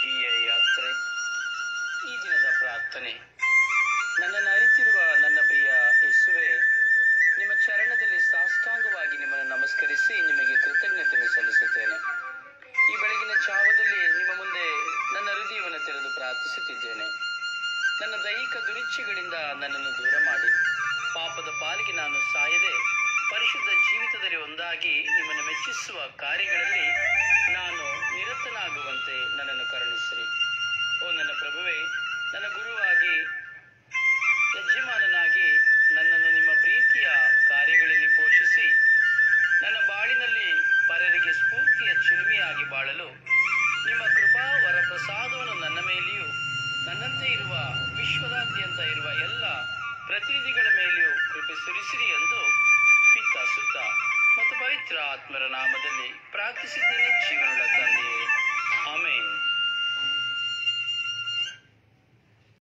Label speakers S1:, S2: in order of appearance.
S1: ಜೀಯ ಯಾತ್ರೆ ಈ ದಿನದ ಪ್ರಾರ್ಥನೆ ನನ್ನನ್ನು ಅರಿತಿರುವ ನನ್ನ ಪ್ರಿಯ ಯೇಸುವೆ ನಿಮ್ಮ ಚರಣದಲ್ಲಿ ಸಾಷ್ಟಾಂಗವಾಗಿ ನಿಮ್ಮನ್ನು ನಮಸ್ಕರಿಸಿ ನಿಮಗೆ ಕೃತಜ್ಞತೆಯನ್ನು ಸಲ್ಲಿಸುತ್ತೇನೆ ಈ ಬೆಳಗಿನ ಜಾವದಲ್ಲಿ ನಿಮ್ಮ ಮುಂದೆ ನನ್ನ ಹೃದಯವನ್ನು ತೆರೆದು ಪ್ರಾರ್ಥಿಸುತ್ತಿದ್ದೇನೆ ನನ್ನ ದೈಹಿಕ ದುರಿಚ್ಛೆಗಳಿಂದ ನನ್ನನ್ನು ದೂರ ಮಾಡಿ ಪಾಪದ ಪಾಲಿಗೆ ನಾನು ಸಾಯದೆ ಪರಿಶುದ್ಧ ಜೀವಿತದಲ್ಲಿ ಒಂದಾಗಿ ನಿಮ್ಮನ್ನು ಮೆಚ್ಚಿಸುವ ಕಾರ್ಯಗಳಲ್ಲಿ ನಾನು ನಿರತನಾಗುವಂತೆ ನನ್ನನ್ನು ಕರುಣಿಸಿರಿ ಓ ನನ್ನ ಪ್ರಭುವೇ ನನ್ನ ಗುರುವಾಗಿ ಯಜಮಾನನಾಗಿ ನನ್ನನ್ನು ನಿಮ್ಮ ಪ್ರೀತಿಯ ಕಾರ್ಯಗಳಲ್ಲಿ ಪೋಷಿಸಿ ನನ್ನ ಬಾಳಿನಲ್ಲಿ ಪರರಿಗೆ ಸ್ಫೂರ್ತಿಯ ಚಿಲುಮೆಯಾಗಿ ಬಾಳಲು ನಿಮ್ಮ ಕೃಪಾ ವರಪ್ರಸಾದವನ್ನು ನನ್ನ ಮೇಲೆಯೂ ನನ್ನಂತೆ ಇರುವ ವಿಶ್ವದಾದ್ಯಂತ ಇರುವ ಎಲ್ಲ ಪ್ರತಿನಿಧಿಗಳ ಮೇಲೆಯೂ ಕೃಪೆ ಸುರಿಸಿರಿ ಎಂದು ಪಿತ್ತ ಸುತ್ತ ಮತ್ತು ಪವಿತ್ರ ಆತ್ಮರ ನಾಮದಲ್ಲಿ ಪ್ರಾರ್ಥಿಸಿದ್ದೇನೆ ಜೀವನ